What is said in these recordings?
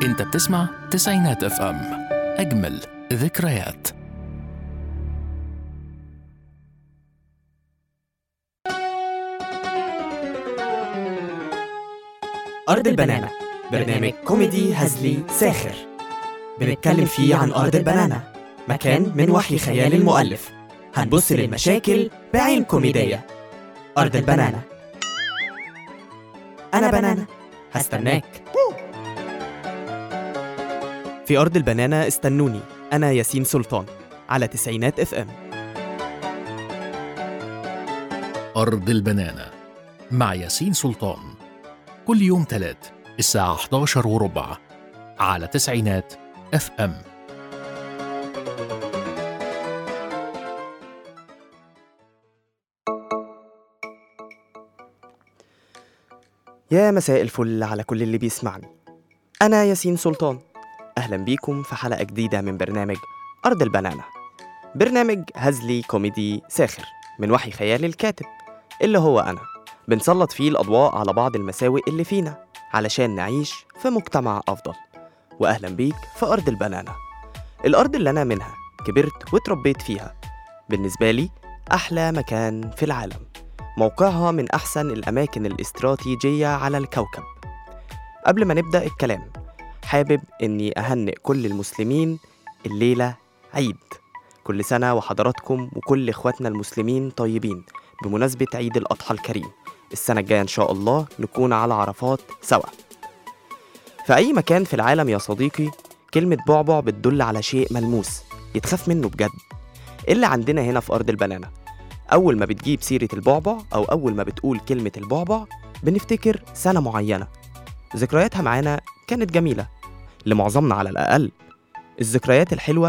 انت بتسمع تسعينات اف ام اجمل ذكريات أرض البنانة برنامج كوميدي هزلي ساخر بنتكلم فيه عن أرض البنانة مكان من وحي خيال المؤلف هنبص للمشاكل بعين كوميدية أرض البنانة أنا بنانة هستناك في أرض البنانة استنوني أنا ياسين سلطان على تسعينات اف ام أرض البنانة مع ياسين سلطان كل يوم تلات الساعة 11 وربع على تسعينات اف ام يا مساء الفل على كل اللي بيسمعني أنا ياسين سلطان أهلا بيكم في حلقة جديدة من برنامج أرض البنانة برنامج هزلي كوميدي ساخر من وحي خيال الكاتب اللي هو أنا بنسلط فيه الأضواء على بعض المساوئ اللي فينا علشان نعيش في مجتمع أفضل وأهلا بيك في أرض البنانة الأرض اللي أنا منها كبرت واتربيت فيها بالنسبة لي أحلى مكان في العالم موقعها من أحسن الأماكن الاستراتيجية على الكوكب قبل ما نبدأ الكلام حابب إني أهنئ كل المسلمين الليلة عيد كل سنة وحضراتكم وكل إخواتنا المسلمين طيبين بمناسبة عيد الأضحى الكريم السنة الجاية إن شاء الله نكون على عرفات سوا في أي مكان في العالم يا صديقي كلمة بعبع بتدل على شيء ملموس يتخاف منه بجد إلا عندنا هنا في أرض البنانة أول ما بتجيب سيرة البعبع أو أول ما بتقول كلمة البعبع بنفتكر سنة معينة ذكرياتها معانا كانت جميلة لمعظمنا على الأقل الذكريات الحلوة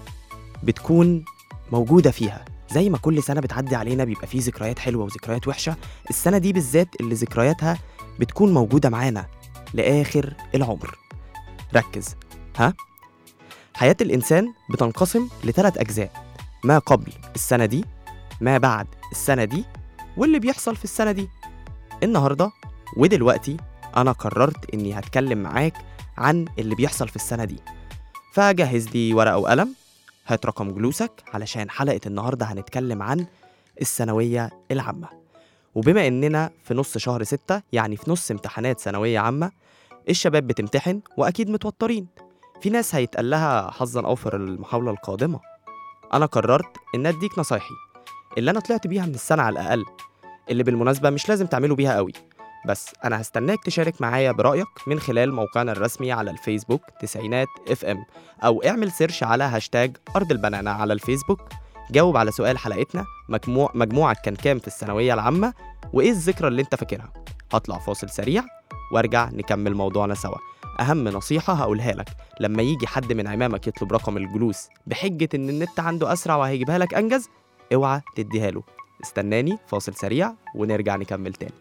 بتكون موجودة فيها زي ما كل سنة بتعدي علينا بيبقى فيه ذكريات حلوة وذكريات وحشة السنة دي بالذات اللي ذكرياتها بتكون موجودة معانا لآخر العمر ركز ها حياة الإنسان بتنقسم لثلاث أجزاء ما قبل السنة دي ما بعد السنة دي واللي بيحصل في السنة دي النهاردة ودلوقتي أنا قررت إني هتكلم معاك عن اللي بيحصل في السنة دي فجهز لي ورقة وقلم هات رقم جلوسك علشان حلقة النهاردة هنتكلم عن الثانوية العامة وبما إننا في نص شهر ستة يعني في نص امتحانات ثانوية عامة الشباب بتمتحن وأكيد متوترين في ناس هيتقال لها حظا أوفر المحاولة القادمة أنا قررت إن أديك نصايحي اللي أنا طلعت بيها من السنة على الأقل اللي بالمناسبة مش لازم تعملوا بيها قوي بس أنا هستناك تشارك معايا برأيك من خلال موقعنا الرسمي على الفيسبوك تسعينات اف ام أو اعمل سيرش على هاشتاج أرض البنانة على الفيسبوك جاوب على سؤال حلقتنا مجموع مجموعك كان كام في الثانوية العامة وإيه الذكرى اللي أنت فاكرها هطلع فاصل سريع وارجع نكمل موضوعنا سوا أهم نصيحة هقولها لك لما يجي حد من عمامك يطلب رقم الجلوس بحجة إن النت عنده أسرع وهيجيبها لك أنجز اوعى تديها له استناني فاصل سريع ونرجع نكمل تاني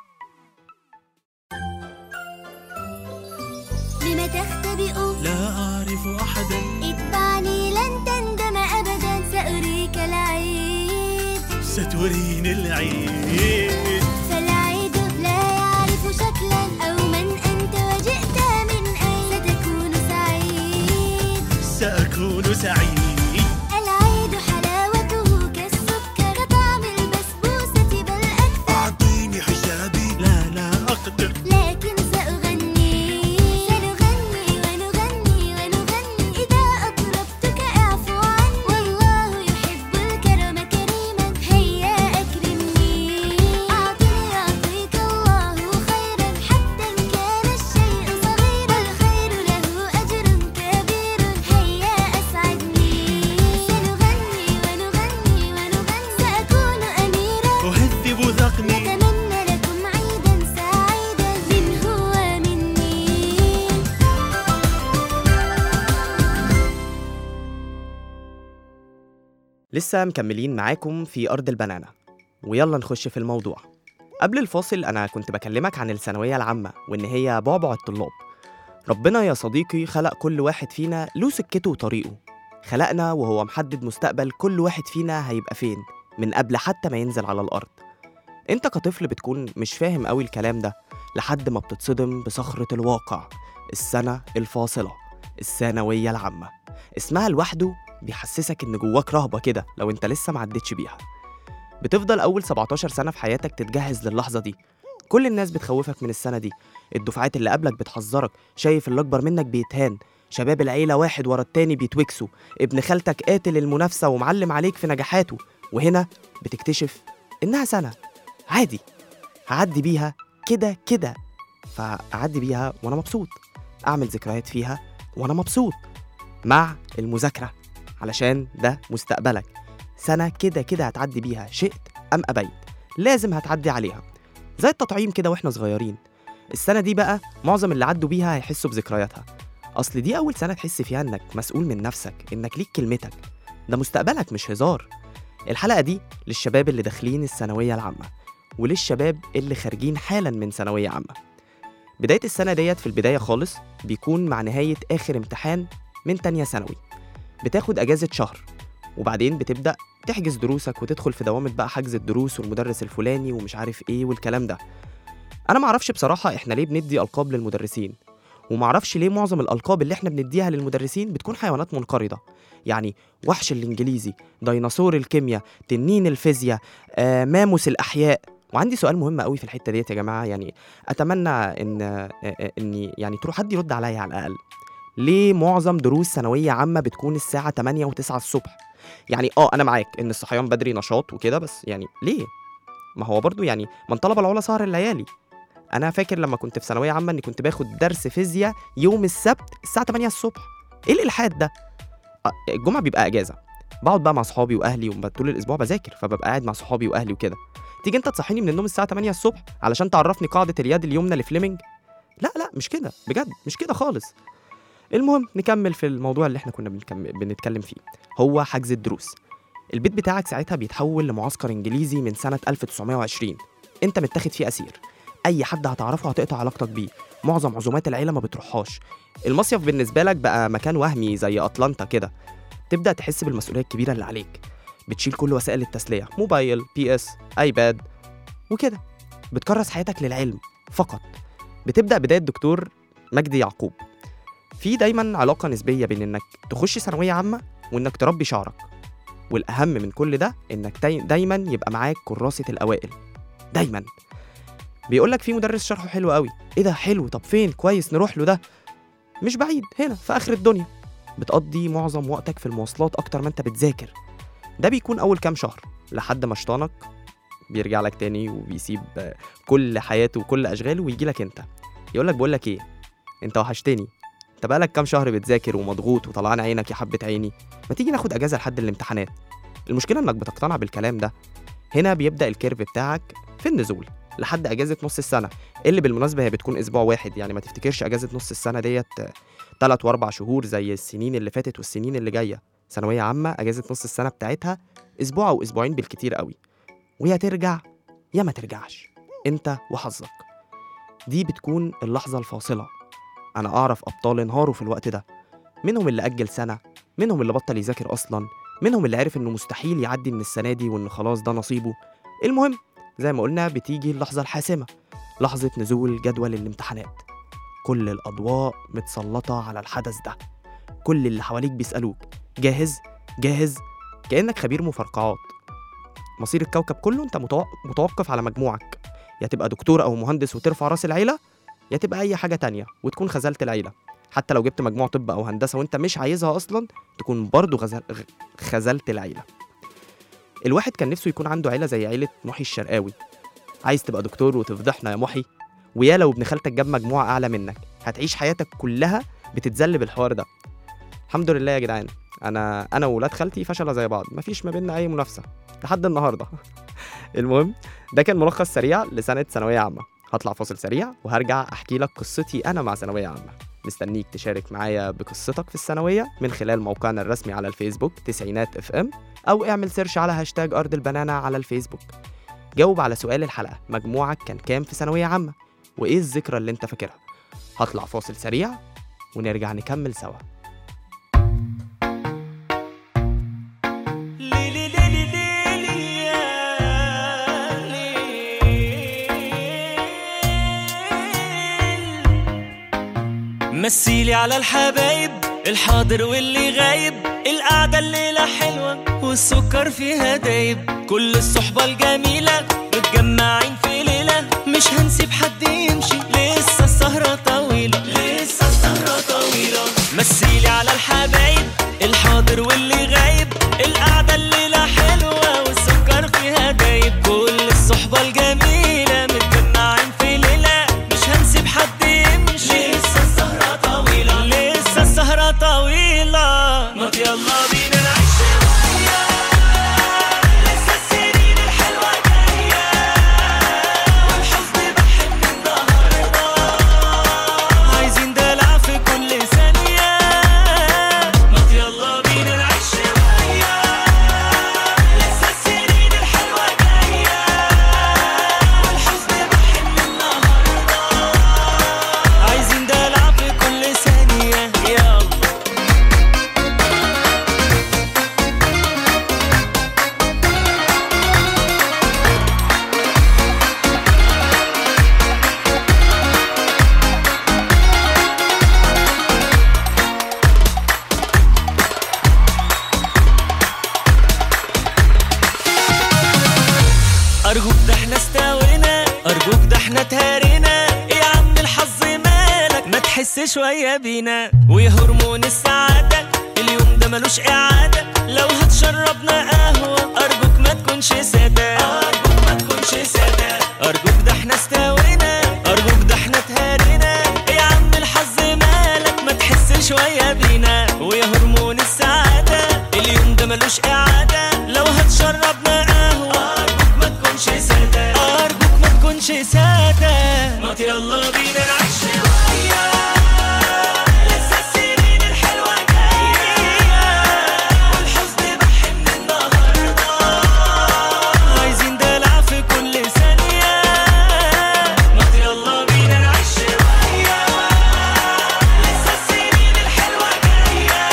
لم تختبئ لا أعرف أحدا اتبعني لن تندم أبدا سأريك العيد ستريني العيد فالعيد لا يعرف شكلا أو من أنت وجئت من أين ستكون سعيد سأكون سعيد العيد حلاوته كالسكر كطعم البسبوسة بل أكثر أعطيني حجابي لا لا أقدر لكن سأغني سنغني ونغني ونغني إذا أطربتك اعفو عني والله يحب الكرم كريما هيا أكرمني أعطني أعطيك الله خيرا حتى إن كان الشيء صغيرا الخير له أجر كبير هيا أسعدني سنغني ونغني ونغني سأكون أميرا أهذب ذقني نتمنى لكم عيدا سعيدا منه ومني لسه مكملين معاكم في أرض البنانة ويلا نخش في الموضوع قبل الفاصل أنا كنت بكلمك عن الثانوية العامة وإن هي بعبع الطلاب ربنا يا صديقي خلق كل واحد فينا له سكته وطريقه خلقنا وهو محدد مستقبل كل واحد فينا هيبقى فين من قبل حتى ما ينزل على الأرض انت كطفل بتكون مش فاهم قوي الكلام ده لحد ما بتتصدم بصخرة الواقع السنة الفاصلة الثانوية العامة اسمها لوحده بيحسسك إن جواك رهبة كده لو أنت لسه معدتش بيها بتفضل أول 17 سنة في حياتك تتجهز للحظة دي كل الناس بتخوفك من السنة دي الدفعات اللي قبلك بتحذرك شايف اللي أكبر منك بيتهان شباب العيلة واحد ورا التاني بيتوكسوا ابن خالتك قاتل المنافسة ومعلم عليك في نجاحاته وهنا بتكتشف إنها سنة عادي هعدي بيها كده كده فأعدي بيها وأنا مبسوط أعمل ذكريات فيها وأنا مبسوط مع المذاكرة علشان ده مستقبلك سنة كده كده هتعدي بيها شئت أم أبيت لازم هتعدي عليها زي التطعيم كده واحنا صغيرين السنة دي بقى معظم اللي عدوا بيها هيحسوا بذكرياتها أصل دي أول سنة تحس فيها إنك مسؤول من نفسك إنك ليك كلمتك ده مستقبلك مش هزار الحلقة دي للشباب اللي داخلين الثانوية العامة وللشباب اللي خارجين حالا من ثانوية عامة بداية السنة ديت في البداية خالص بيكون مع نهاية آخر امتحان من تانية ثانوي بتاخد أجازة شهر وبعدين بتبدأ تحجز دروسك وتدخل في دوامة بقى حجز الدروس والمدرس الفلاني ومش عارف ايه والكلام ده أنا معرفش بصراحة احنا ليه بندي ألقاب للمدرسين ومعرفش ليه معظم الألقاب اللي احنا بنديها للمدرسين بتكون حيوانات منقرضة يعني وحش الإنجليزي ديناصور الكيمياء تنين الفيزياء آه، ماموس الأحياء وعندي سؤال مهم قوي في الحتة ديت يا جماعة يعني أتمنى إن آه، آه، إني يعني تروح حد يرد عليا على الأقل ليه معظم دروس ثانوية عامة بتكون الساعة 8 و9 الصبح يعني اه انا معاك ان الصحيان بدري نشاط وكده بس يعني ليه ما هو برضو يعني من طلب العلا سهر الليالي انا فاكر لما كنت في ثانويه عامه اني كنت باخد درس فيزياء يوم السبت الساعه 8 الصبح ايه الالحاد ده آه، الجمعه بيبقى اجازه بقعد بقى مع صحابي واهلي وطول الاسبوع بذاكر فببقى قاعد مع صحابي واهلي وكده تيجي انت تصحيني من النوم الساعه 8 الصبح علشان تعرفني قاعده اليد اليمنى لفليمنج لا لا مش كده بجد مش كده خالص المهم نكمل في الموضوع اللي احنا كنا بنكمل بنتكلم فيه هو حجز الدروس البيت بتاعك ساعتها بيتحول لمعسكر انجليزي من سنه 1920 انت متاخد فيه اسير اي حد هتعرفه هتقطع علاقتك بيه معظم عزومات العيله ما بتروحهاش المصيف بالنسبه لك بقى مكان وهمي زي اطلانتا كده تبدا تحس بالمسؤوليه الكبيره اللي عليك بتشيل كل وسائل التسليه موبايل بي اس ايباد وكده بتكرس حياتك للعلم فقط بتبدا بدايه دكتور مجدي يعقوب في دايما علاقه نسبيه بين انك تخش ثانويه عامه وانك تربي شعرك والاهم من كل ده انك داي- دايما يبقى معاك كراسه الاوائل دايما بيقول لك في مدرس شرحه حلو قوي ايه ده حلو طب فين كويس نروح له ده مش بعيد هنا في اخر الدنيا بتقضي معظم وقتك في المواصلات اكتر ما انت بتذاكر ده بيكون اول كام شهر لحد ما شيطانك بيرجع لك تاني وبيسيب آه، كل حياته وكل اشغاله ويجي لك انت يقول لك بقول لك ايه انت وحشتني انت بقالك كام شهر بتذاكر ومضغوط وطلعان عينك يا حبه عيني ما تيجي ناخد اجازه لحد الامتحانات المشكله انك بتقتنع بالكلام ده هنا بيبدا الكيرف بتاعك في النزول لحد اجازه نص السنه اللي بالمناسبه هي بتكون اسبوع واحد يعني ما تفتكرش اجازه نص السنه ديت ثلاث واربع شهور زي السنين اللي فاتت والسنين اللي جايه ثانويه عامه اجازه نص السنه بتاعتها اسبوع او اسبوعين بالكتير قوي ويا ترجع يا ما ترجعش انت وحظك دي بتكون اللحظه الفاصله انا اعرف ابطال انهاروا في الوقت ده منهم اللي اجل سنه منهم اللي بطل يذاكر اصلا منهم اللي عرف انه مستحيل يعدي من السنه دي وان خلاص ده نصيبه المهم زي ما قلنا بتيجي اللحظه الحاسمه لحظه نزول جدول الامتحانات كل الاضواء متسلطه على الحدث ده كل اللي حواليك بيسالوك جاهز جاهز كانك خبير مفرقعات مصير الكوكب كله انت متوق- متوقف على مجموعك يا تبقى دكتور او مهندس وترفع راس العيله يا تبقى اي حاجه تانية وتكون خذلت العيله حتى لو جبت مجموع طب او هندسه وانت مش عايزها اصلا تكون برضه غزل... غ- خذلت العيله الواحد كان نفسه يكون عنده عيله زي عيله محي الشرقاوي عايز تبقى دكتور وتفضحنا يا محي ويا لو ابن خالتك جاب مجموعه اعلى منك هتعيش حياتك كلها بتتذل بالحوار ده الحمد لله يا جدعان انا انا وولاد خالتي فشله زي بعض مفيش ما بيننا اي منافسه لحد النهارده المهم ده كان ملخص سريع لسنه ثانويه عامه هطلع فاصل سريع وهرجع احكي لك قصتي انا مع ثانويه عامه مستنيك تشارك معايا بقصتك في الثانويه من خلال موقعنا الرسمي على الفيسبوك تسعينات اف ام او اعمل سيرش على هاشتاج ارض البنانه على الفيسبوك جاوب على سؤال الحلقه مجموعك كان كام في ثانويه عامه وايه الذكرى اللي انت فاكرها هطلع فاصل سريع ونرجع نكمل سوا ليلي ليلي ليلي يا ليل مثيلي على الحبايب الحاضر واللي غايب القعدة الليلة حلوة والسكر فيها دايب كل الصحبة الجميلة متجمعين في ليلة مش هنسيب حد يمشي لسه السهرة طويلة لسه السهرة طويلة مثيلي على الحبايب الحاضر واللي غايب القعدة الليلة حلوة والسكر فيها دايب كل الصحبة الجميلة متجمعين في ليلة مش هنسيب حد يمشي لسه السهرة طويلة لسه السهرة طويلة ما يلا بينا نعيش شوية لسه السنين الحلوة جاية والحزن بحن النهاردة عايزين دلع في كل ثانية ما يلا بينا نعيش شوية لسه السنين الحلوة جاية والحزن بحن النهاردة عايزين دلع في كل ثانية يلا أرجوك ده احنا استوينا أرجوك ده احنا تهارينا يا عم الحظ مالك ما تحس شوية بينا ويا هرمون السعادة اليوم ده ملوش إعادة لو هتشربنا قهوة أرجوك ما تكونش سادة أرجوك ما تكونش سادة أرجوك ده احنا استوينا أرجوك ده احنا تهارينا يا عم الحظ مالك ما تحس شوية بينا ويا هرمون السعادة اليوم ده ملوش إعادة لو هتشربنا قهوة أرجوك ما تكونش سادة أرجوك ما تكونش سادة ما يلا بينا نعيش شوية لسه السنين الحلوة جاية والحزن بحن النهاردة عايزين دلع في كل ثانية ما يلا بينا نعيش شوية لسه السنين الحلوة جاية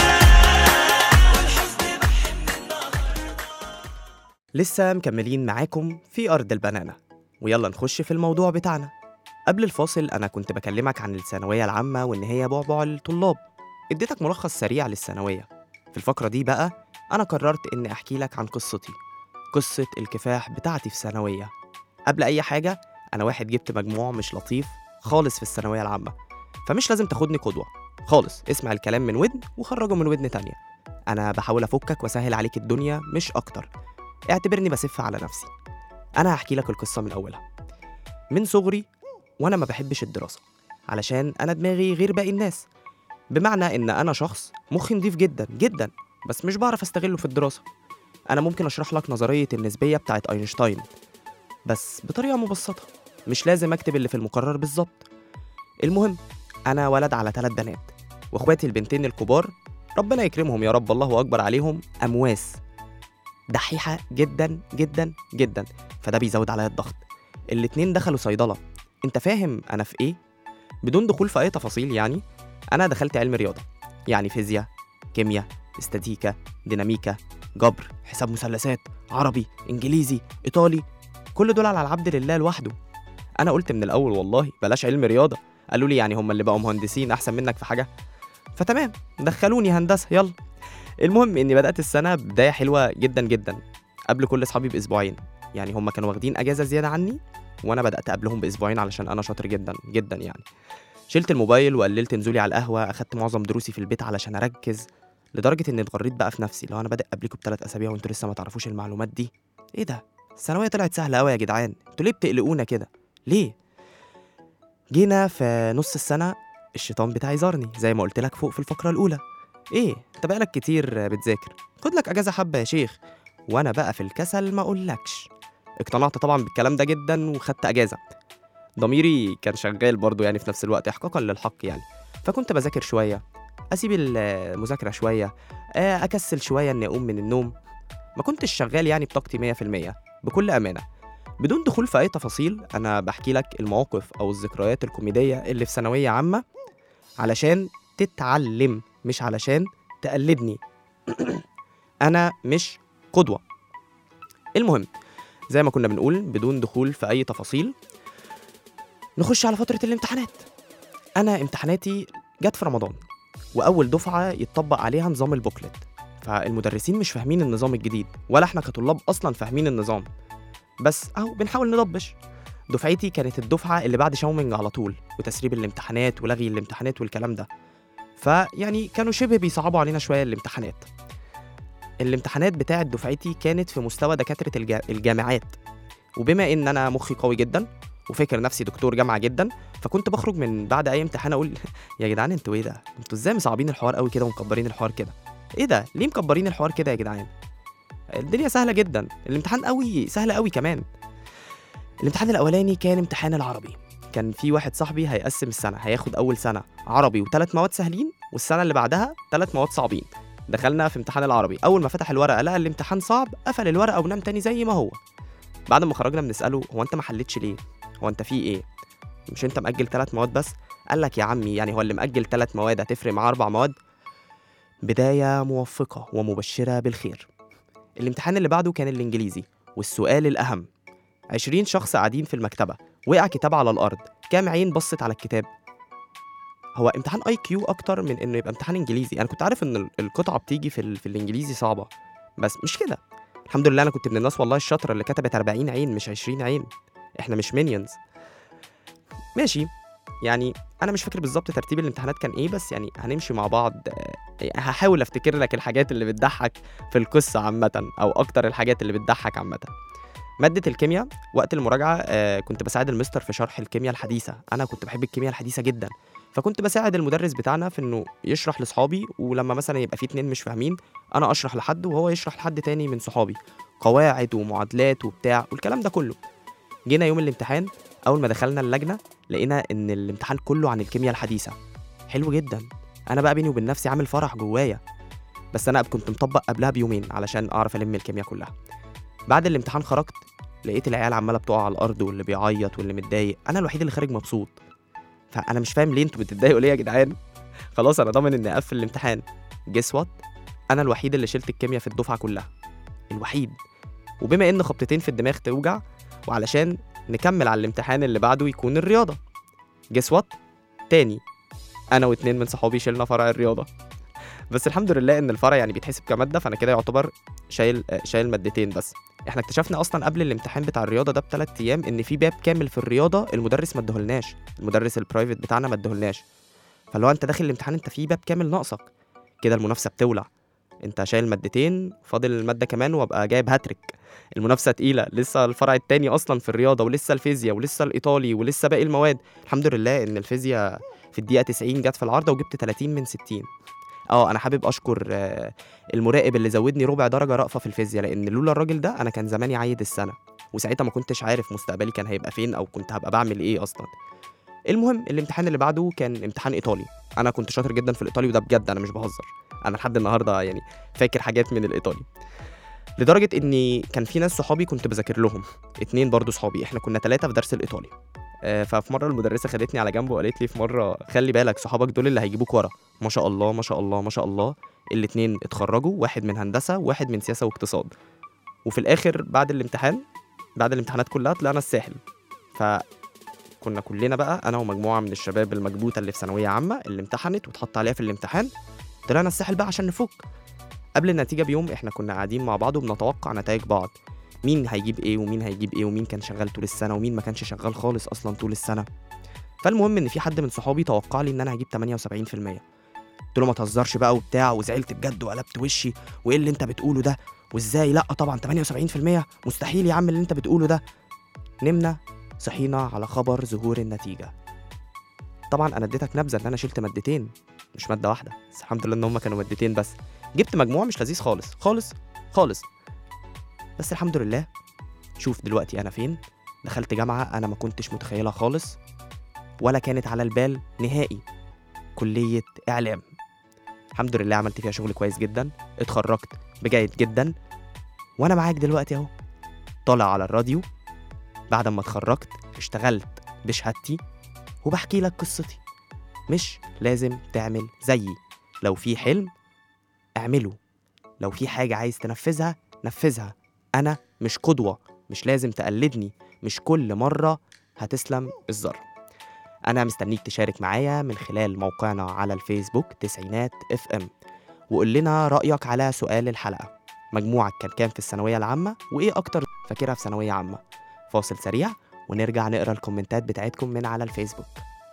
والحزن بحن النهاردة لسه مكملين معاكم في أرض البنانة ويلا نخش في الموضوع بتاعنا قبل الفاصل أنا كنت بكلمك عن الثانوية العامة وإن هي بعبع الطلاب اديتك ملخص سريع للثانوية في الفقرة دي بقى أنا قررت إني أحكي لك عن قصتي قصة الكفاح بتاعتي في ثانوية قبل أي حاجة أنا واحد جبت مجموع مش لطيف خالص في الثانوية العامة فمش لازم تاخدني قدوة خالص اسمع الكلام من ودن وخرجه من ودن تانية أنا بحاول أفكك وأسهل عليك الدنيا مش أكتر اعتبرني بسف على نفسي انا هحكي لك القصه من اولها من صغري وانا ما بحبش الدراسه علشان انا دماغي غير باقي الناس بمعنى ان انا شخص مخي نضيف جدا جدا بس مش بعرف استغله في الدراسه انا ممكن اشرح لك نظريه النسبيه بتاعت اينشتاين بس بطريقه مبسطه مش لازم اكتب اللي في المقرر بالظبط المهم انا ولد على ثلاث بنات واخواتي البنتين الكبار ربنا يكرمهم يا رب الله اكبر عليهم امواس دحيحه جدا جدا جدا فده بيزود عليا الضغط الاتنين دخلوا صيدله انت فاهم انا في ايه بدون دخول في اي تفاصيل يعني انا دخلت علم رياضه يعني فيزياء كيمياء استاتيكا ديناميكا جبر حساب مثلثات عربي انجليزي ايطالي كل دول على العبد لله لوحده انا قلت من الاول والله بلاش علم رياضه قالوا لي يعني هم اللي بقوا مهندسين احسن منك في حاجه فتمام دخلوني هندسه يلا المهم اني بدات السنه بدايه حلوه جدا جدا قبل كل اصحابي باسبوعين يعني هم كانوا واخدين اجازه زياده عني وانا بدات قبلهم باسبوعين علشان انا شاطر جدا جدا يعني شلت الموبايل وقللت نزولي على القهوه اخدت معظم دروسي في البيت علشان اركز لدرجه اني اتغريت بقى في نفسي لو انا بادئ قبلكم بثلاث اسابيع وانتوا لسه ما تعرفوش المعلومات دي ايه ده الثانويه طلعت سهله قوي يا جدعان انتوا ليه بتقلقونا كده ليه جينا في نص السنه الشيطان بتاعي زارني زي ما قلت لك فوق في الفقره الاولى ايه انت بقالك كتير بتذاكر خد لك اجازه حبه يا شيخ وانا بقى في الكسل ما اقولكش اقتنعت طبعا بالكلام ده جدا وخدت اجازه ضميري كان شغال برضو يعني في نفس الوقت احقاقا للحق يعني فكنت بذاكر شويه اسيب المذاكره شويه آه، اكسل شويه اني اقوم من النوم ما كنتش شغال يعني بطاقتي 100% بكل امانه بدون دخول في اي تفاصيل انا بحكي لك المواقف او الذكريات الكوميديه اللي في ثانويه عامه علشان تتعلم مش علشان تقلدني انا مش قدوه المهم زي ما كنا بنقول بدون دخول في اي تفاصيل نخش على فتره الامتحانات انا امتحاناتي جت في رمضان واول دفعه يتطبق عليها نظام البوكلت فالمدرسين مش فاهمين النظام الجديد ولا احنا كطلاب اصلا فاهمين النظام بس اهو بنحاول نضبش دفعتي كانت الدفعه اللي بعد شاومينج على طول وتسريب الامتحانات ولغي الامتحانات والكلام ده فيعني كانوا شبه بيصعبوا علينا شويه الامتحانات الامتحانات بتاعت دفعتي كانت في مستوى دكاتره الجا... الجامعات وبما ان انا مخي قوي جدا وفاكر نفسي دكتور جامعه جدا فكنت بخرج من بعد اي امتحان اقول يا جدعان انتوا ايه ده انتوا ازاي مصعبين الحوار قوي كده ومكبرين الحوار كده ايه ده ليه مكبرين الحوار كده يا جدعان الدنيا سهله جدا الامتحان قوي سهل قوي كمان الامتحان الاولاني كان امتحان العربي كان في واحد صاحبي هيقسم السنه هياخد اول سنه عربي وثلاث مواد سهلين والسنه اللي بعدها ثلاث مواد صعبين دخلنا في امتحان العربي اول ما فتح الورقه لقى الامتحان صعب قفل الورقه ونام تاني زي ما هو بعد ما خرجنا بنساله هو انت ما حلتش ليه هو انت في ايه مش انت مأجل ثلاث مواد بس قال لك يا عمي يعني هو اللي مأجل ثلاث مواد هتفرق معاه اربع مواد بدايه موفقه ومبشره بالخير الامتحان اللي بعده كان الانجليزي والسؤال الاهم 20 شخص قاعدين في المكتبه وقع كتاب على الارض كام عين بصت على الكتاب هو امتحان اي كيو اكتر من انه يبقى امتحان انجليزي انا كنت عارف ان ال- القطعه بتيجي في, ال... في الانجليزي صعبه بس مش كده الحمد لله انا كنت من الناس والله الشاطره اللي كتبت 40 عين مش 20 عين احنا مش مينيونز ماشي يعني انا مش فاكر بالظبط ترتيب الامتحانات كان ايه بس يعني هنمشي مع بعض آه، هحاول افتكر لك الحاجات اللي بتضحك في القصه عامه او اكتر الحاجات اللي بتضحك عامه مادة الكيمياء وقت المراجعة آه كنت بساعد المستر في شرح الكيمياء الحديثة أنا كنت بحب الكيمياء الحديثة جدا فكنت بساعد المدرس بتاعنا في إنه يشرح لصحابي ولما مثلا يبقى في اتنين مش فاهمين أنا أشرح لحد وهو يشرح لحد تاني من صحابي قواعد ومعادلات وبتاع والكلام ده كله جينا يوم الامتحان أول ما دخلنا اللجنة لقينا إن الامتحان كله عن الكيمياء الحديثة حلو جدا أنا بقى بيني وبين نفسي عامل فرح جوايا بس أنا كنت مطبق قبلها بيومين علشان أعرف ألم الكيمياء كلها بعد الامتحان خرجت لقيت العيال عماله بتقع على الارض واللي بيعيط واللي متضايق انا الوحيد اللي خارج مبسوط فانا مش فاهم ليه انتوا بتتضايقوا ليه يا جدعان خلاص انا ضامن اني اقفل الامتحان جس وات انا الوحيد اللي شلت الكيمياء في الدفعه كلها الوحيد وبما ان خبطتين في الدماغ توجع وعلشان نكمل على الامتحان اللي بعده يكون الرياضه جس وات تاني انا واتنين من صحابي شلنا فرع الرياضه بس الحمد لله ان الفرع يعني بيتحسب كماده فانا كده يعتبر شايل آه، شايل مادتين بس احنا اكتشفنا اصلا قبل الامتحان بتاع الرياضه ده بثلاث ايام ان في باب كامل في الرياضه المدرس ما ادهولناش المدرس البرايفت بتاعنا ما ادهولناش فلو انت داخل الامتحان انت في باب كامل ناقصك كده المنافسه بتولع انت شايل مادتين فاضل الماده كمان وابقى جايب هاتريك المنافسه تقيله لسه الفرع التاني اصلا في الرياضه ولسه الفيزياء ولسه الايطالي ولسه باقي المواد الحمد لله ان الفيزياء في الدقيقه 90 جت في العارضه وجبت 30 من 60 اه انا حابب اشكر آه، المراقب اللي زودني ربع درجه رأفه في الفيزياء لان لولا الراجل ده انا كان زماني عايد السنه وساعتها ما كنتش عارف مستقبلي كان هيبقى فين او كنت هبقى بعمل ايه اصلا المهم الامتحان اللي بعده كان امتحان ايطالي انا كنت شاطر جدا في الايطالي وده بجد انا مش بهزر انا لحد النهارده يعني فاكر حاجات من الايطالي لدرجه اني كان في ناس صحابي كنت بذاكر لهم اتنين برضو صحابي احنا كنا ثلاثه في درس الايطالي آه، ففي مره المدرسه خدتني على جنب وقالت لي في مره خلي بالك صحابك دول اللي هيجيبوك ورا ما شاء الله ما شاء الله ما شاء الله الاتنين اتخرجوا واحد من هندسه وواحد من سياسه واقتصاد وفي الاخر بعد الامتحان بعد الامتحانات كلها طلعنا الساحل فكنا كلنا بقى انا ومجموعه من الشباب المكبوته اللي في ثانويه عامه اللي امتحنت واتحط عليها في الامتحان طلعنا الساحل بقى عشان نفك قبل النتيجه بيوم احنا كنا قاعدين مع بعض وبنتوقع نتائج بعض مين هيجيب ايه ومين هيجيب ايه ومين كان شغال طول السنه ومين ما كانش شغال خالص اصلا طول السنه فالمهم ان في حد من صحابي توقع لي ان انا هجيب 78% قلت له ما تهزرش بقى وبتاع وزعلت بجد وقلبت وشي وايه اللي انت بتقوله ده وازاي لا طبعا 78% مستحيل يا عم اللي انت بتقوله ده نمنا صحينا على خبر ظهور النتيجه طبعا انا اديتك نبذه ان انا شلت مادتين مش ماده واحده بس الحمد لله ان هم كانوا مادتين بس جبت مجموع مش لذيذ خالص خالص خالص بس الحمد لله شوف دلوقتي انا فين دخلت جامعه انا ما كنتش متخيلها خالص ولا كانت على البال نهائي كليه اعلام الحمد لله عملت فيها شغل كويس جدا اتخرجت بجيد جدا وانا معاك دلوقتي اهو طالع على الراديو بعد ما اتخرجت اشتغلت بشهادتي وبحكي لك قصتي مش لازم تعمل زيي لو في حلم اعمله لو في حاجة عايز تنفذها نفذها أنا مش قدوة مش لازم تقلدني مش كل مرة هتسلم الذرة أنا مستنيك تشارك معايا من خلال موقعنا على الفيسبوك تسعينات اف ام وقول لنا رأيك على سؤال الحلقة مجموعك كان كام في الثانوية العامة وإيه أكتر فاكرها في ثانوية عامة فاصل سريع ونرجع نقرا الكومنتات بتاعتكم من على الفيسبوك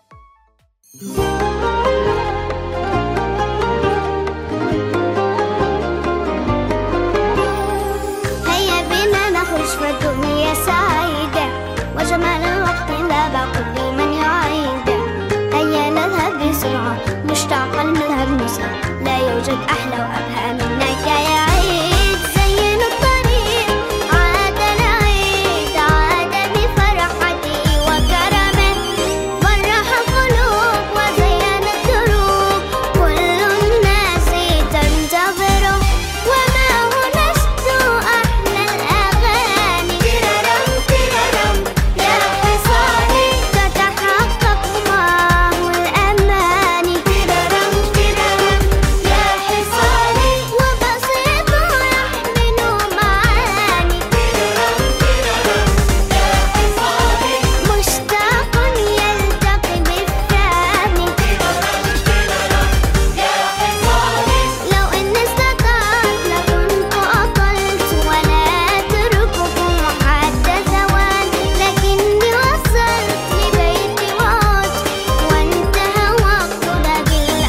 هيا بنا نخرج في الدنيا سعيدة وجمال الوقت لا كل من يعيده هيا نذهب بسرعة مشتاقا نذهب نسعى لا يوجد أحلى وأبهى منك يا عيد زين الطريق عاد العيد عاد بفرحته وكرمه فرح القلوب وزين الدروب كل الناس تنتظره وما هو نشد أحلى الأغاني تررم تررم يا حصاني تتحقق معه الأماني تررم تررم يا حصاني وبسيطه يحمل معاني تررم تررم يا حصاني مشتاق يلتقي بالثاني تررم تررم يا حصاني لو إني استطعت لكنت أطلت ولا أترككم حتى ثوان لكني وصلت لبيتي وعدت وانتهى وقت لقي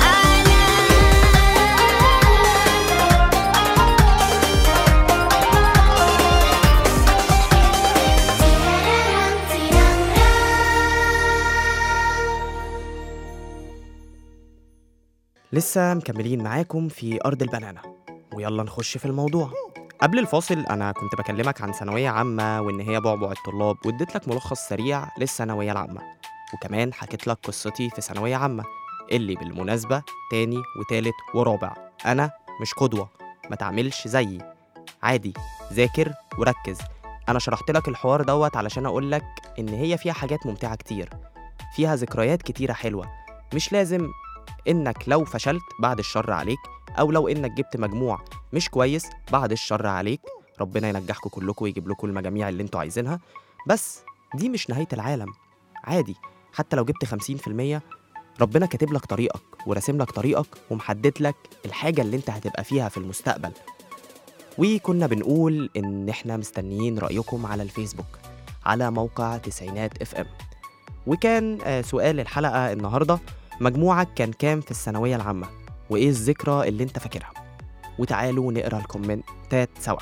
لسه مكملين معاكم في أرض البنانة ويلا نخش في الموضوع قبل الفاصل أنا كنت بكلمك عن ثانوية عامة وإن هي بعبع الطلاب واديت لك ملخص سريع للثانوية العامة وكمان حكيت لك قصتي في ثانوية عامة اللي بالمناسبة تاني وتالت ورابع أنا مش قدوة ما تعملش زيي عادي ذاكر وركز أنا شرحت لك الحوار دوت علشان أقول لك إن هي فيها حاجات ممتعة كتير فيها ذكريات كتيرة حلوة مش لازم انك لو فشلت بعد الشر عليك او لو انك جبت مجموع مش كويس بعد الشر عليك ربنا ينجحكم كلكم ويجيب لكم المجاميع اللي انتوا عايزينها بس دي مش نهاية العالم عادي حتى لو جبت 50% ربنا كاتب لك طريقك وراسم لك طريقك ومحدد لك الحاجة اللي انت هتبقى فيها في المستقبل وكنا بنقول ان احنا مستنيين رأيكم على الفيسبوك على موقع تسعينات اف ام وكان آه، سؤال الحلقة النهاردة مجموعك كان كام في الثانوية العامة وإيه الذكرى اللي أنت فاكرها وتعالوا نقرا الكومنتات سوا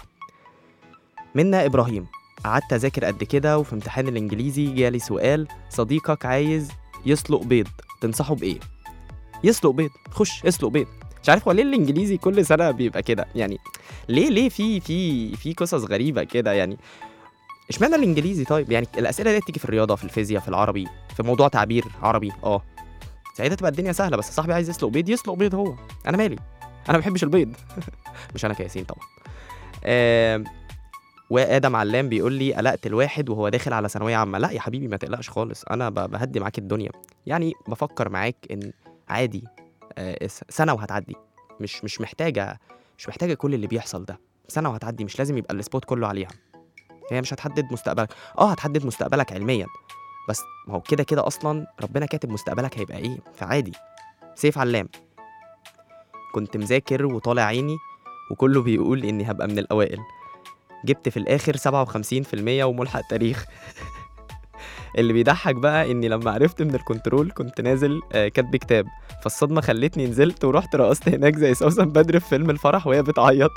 منا إبراهيم قعدت أذاكر قد كده وفي امتحان الإنجليزي جالي سؤال صديقك عايز يسلق بيض تنصحه بإيه؟ يسلق بيض خش اسلق بيض مش عارف هو ليه الإنجليزي كل سنة بيبقى كده يعني ليه ليه في في في قصص غريبة كده يعني اشمعنى الإنجليزي طيب يعني الأسئلة دي تيجي في الرياضة في الفيزياء في العربي في موضوع تعبير عربي اه ساعتها تبقى الدنيا سهله بس صاحبي عايز يسلق بيض يسلق بيض هو انا مالي انا ما بحبش البيض مش انا كياسين طبعا آه وادم علام بيقول لي قلقت الواحد وهو داخل على ثانويه عامه لا يا حبيبي ما تقلقش خالص انا ب- بهدي معاك الدنيا يعني بفكر معاك ان عادي آه س- سنه وهتعدي مش مش محتاجه مش محتاجه كل اللي بيحصل ده سنه وهتعدي مش لازم يبقى السبوت كله عليها هي مش هتحدد مستقبلك اه هتحدد مستقبلك علميا بس ما هو كده كده اصلا ربنا كاتب مستقبلك هيبقى ايه فعادي سيف علام كنت مذاكر وطالع عيني وكله بيقول اني هبقى من الاوائل جبت في الاخر 57% وملحق تاريخ اللي بيضحك بقى اني لما عرفت من الكنترول كنت نازل آه، كاتب كتاب فالصدمه خلتني نزلت ورحت رقصت هناك زي سوسن بدر في فيلم الفرح وهي بتعيط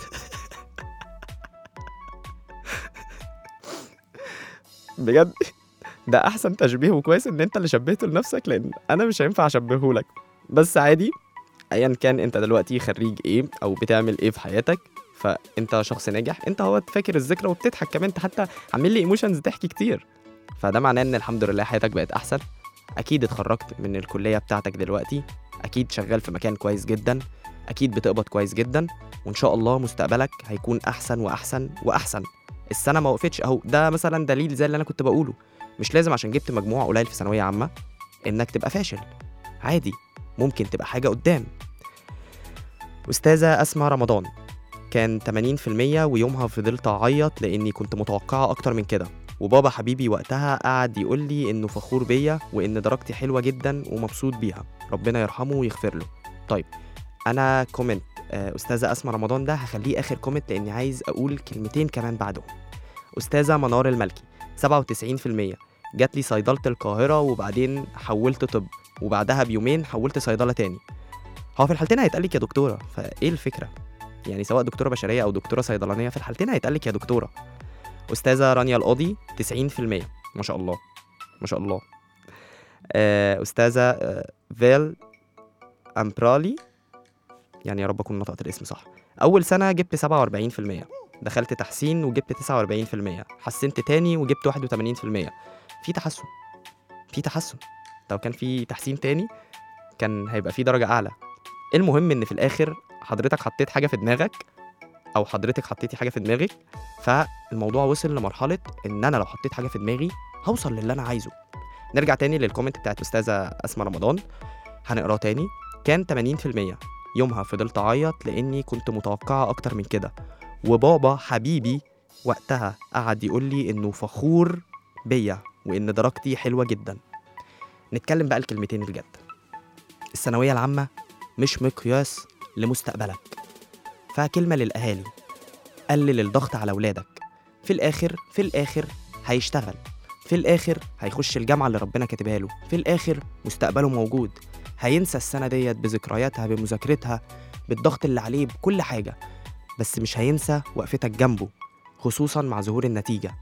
بجد ده احسن تشبيه وكويس ان انت اللي شبهته لنفسك لان انا مش هينفع اشبهه لك بس عادي ايا كان انت دلوقتي خريج ايه او بتعمل ايه في حياتك فانت شخص ناجح انت هو فاكر الذكرى وبتضحك كمان انت حتى عامل لي ايموشنز ضحك كتير فده معناه ان الحمد لله حياتك بقت احسن اكيد اتخرجت من الكليه بتاعتك دلوقتي اكيد شغال في مكان كويس جدا اكيد بتقبض كويس جدا وان شاء الله مستقبلك هيكون احسن واحسن واحسن السنه ما وقفتش اهو ده مثلا دليل زي اللي انا كنت بقوله مش لازم عشان جبت مجموع قليل في ثانويه عامه انك تبقى فاشل عادي ممكن تبقى حاجه قدام استاذه اسماء رمضان كان 80% ويومها فضلت اعيط لاني كنت متوقعه اكتر من كده وبابا حبيبي وقتها قعد يقول لي انه فخور بيا وان درجتي حلوه جدا ومبسوط بيها ربنا يرحمه ويغفر له طيب انا كومنت آه، استاذه اسماء رمضان ده هخليه اخر كومنت لاني عايز اقول كلمتين كمان بعدهم استاذه منار الملكي 97% جات لي صيدله القاهره وبعدين حولت طب وبعدها بيومين حولت صيدله تاني هو في الحالتين هيتقال لك يا دكتوره فايه الفكره يعني سواء دكتوره بشريه او دكتوره صيدلانيه في الحالتين هيتقال لك يا دكتوره استاذه رانيا القاضي 90% ما شاء الله ما شاء الله آه، استاذه آه، فيل امبرالي يعني يا رب اكون نطقت الاسم صح اول سنه جبت 47% دخلت تحسين وجبت 49% حسنت تاني وجبت 81% في تحسن في تحسن لو كان في تحسين تاني كان هيبقى في درجه اعلى المهم ان في الاخر حضرتك حطيت حاجه في دماغك او حضرتك حطيتي حاجه في دماغك فالموضوع وصل لمرحله ان انا لو حطيت حاجه في دماغي هوصل للي انا عايزه نرجع تاني للكومنت بتاعت استاذه اسماء رمضان هنقراه تاني كان 80% يومها فضلت اعيط لاني كنت متوقعه اكتر من كده وبابا حبيبي وقتها قعد يقول لي انه فخور بيا وان درجتي حلوه جدا نتكلم بقى الكلمتين الجد الثانويه العامه مش مقياس لمستقبلك فكلمه للاهالي قلل الضغط على ولادك في الاخر في الاخر هيشتغل في الاخر هيخش الجامعه اللي ربنا كاتبها له في الاخر مستقبله موجود هينسى السنه ديت بذكرياتها بمذاكرتها بالضغط اللي عليه بكل حاجه بس مش هينسى وقفتك جنبه خصوصا مع ظهور النتيجه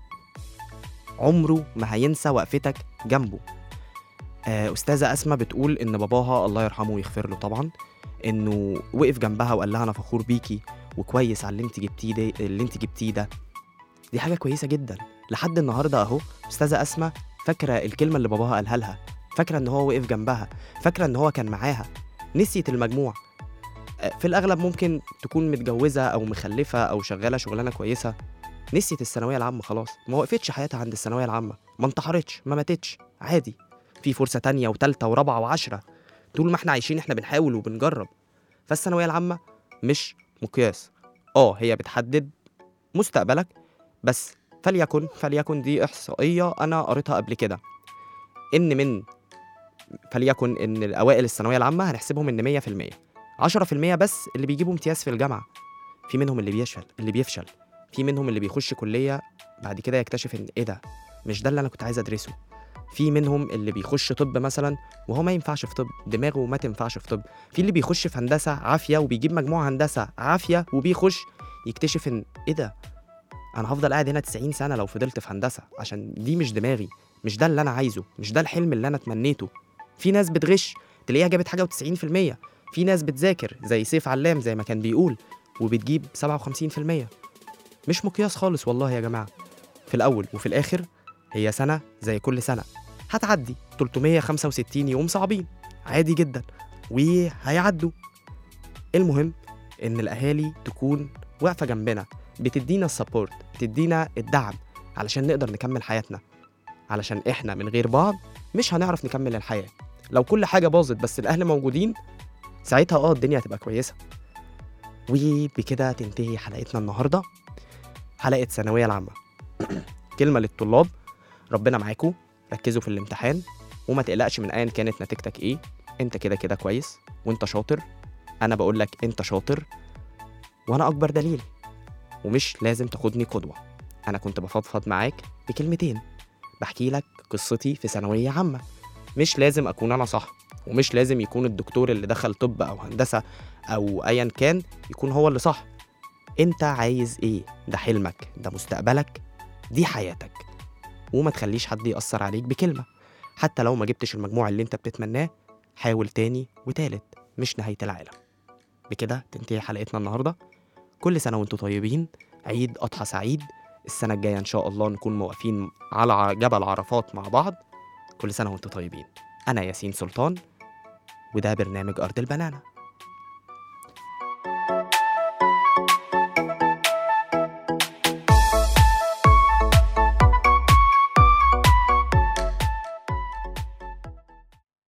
عمره ما هينسى وقفتك جنبه آه، استاذه اسماء بتقول ان باباها الله يرحمه ويغفر له طبعا انه وقف جنبها وقال لها انا فخور بيكي وكويس على اللي انت جبتيه ده اللي انت جبتيه ده دي حاجه كويسه جدا لحد النهارده اهو استاذه اسماء فاكره الكلمه اللي باباها قالها لها فاكره ان هو وقف جنبها فاكره ان هو كان معاها نسيت المجموع آه، في الاغلب ممكن تكون متجوزه او مخلفه او شغاله شغلانه كويسه نسيت الثانويه العامه خلاص ما وقفتش حياتها عند الثانويه العامه ما انتحرتش ما ماتتش عادي في فرصه تانية وتالتة ورابعه وعشرة طول ما احنا عايشين احنا بنحاول وبنجرب فالثانويه العامه مش مقياس اه هي بتحدد مستقبلك بس فليكن فليكن دي احصائيه انا قريتها قبل كده ان من فليكن ان الاوائل الثانويه العامه هنحسبهم ان 100% 10% بس اللي بيجيبوا امتياز في الجامعه في منهم اللي بيفشل اللي بيفشل في منهم اللي بيخش كليه بعد كده يكتشف ان ايه ده مش ده اللي انا كنت عايز ادرسه في منهم اللي بيخش طب مثلا وهو ما ينفعش في طب دماغه ما تنفعش في طب في اللي بيخش في هندسه عافيه وبيجيب مجموع هندسه عافيه وبيخش يكتشف ان ايه ده انا هفضل قاعد هنا 90 سنه لو فضلت في هندسه عشان دي مش دماغي مش ده اللي انا عايزه مش ده الحلم اللي انا تمنيته في ناس بتغش تلاقيها جابت حاجه و90% في ناس بتذاكر زي سيف علام زي ما كان بيقول وبتجيب 57% مش مقياس خالص والله يا جماعه في الاول وفي الاخر هي سنه زي كل سنه هتعدي 365 يوم صعبين عادي جدا وهيعدوا المهم ان الاهالي تكون واقفه جنبنا بتدينا السبورت بتدينا الدعم علشان نقدر نكمل حياتنا علشان احنا من غير بعض مش هنعرف نكمل الحياه لو كل حاجه باظت بس الاهل موجودين ساعتها اه الدنيا هتبقى كويسه وبكده تنتهي حلقتنا النهارده حلقه ثانويه العامه كلمه للطلاب ربنا معاكم ركزوا في الامتحان وما تقلقش من ايا كانت نتيجتك ايه انت كده كده كويس وانت شاطر انا بقول لك انت شاطر وانا اكبر دليل ومش لازم تاخدني قدوه انا كنت بفضفض معاك بكلمتين بحكي لك قصتي في ثانويه عامه مش لازم اكون انا صح ومش لازم يكون الدكتور اللي دخل طب او هندسه او ايا كان يكون هو اللي صح انت عايز ايه ده حلمك ده مستقبلك دي حياتك وما تخليش حد يأثر عليك بكلمة حتى لو ما جبتش المجموع اللي انت بتتمناه حاول تاني وتالت مش نهاية العالم بكده تنتهي حلقتنا النهاردة كل سنة وانتم طيبين عيد أضحى سعيد السنة الجاية إن شاء الله نكون واقفين على ع- جبل عرفات مع بعض كل سنة وانتم طيبين أنا ياسين سلطان وده برنامج أرض البنانة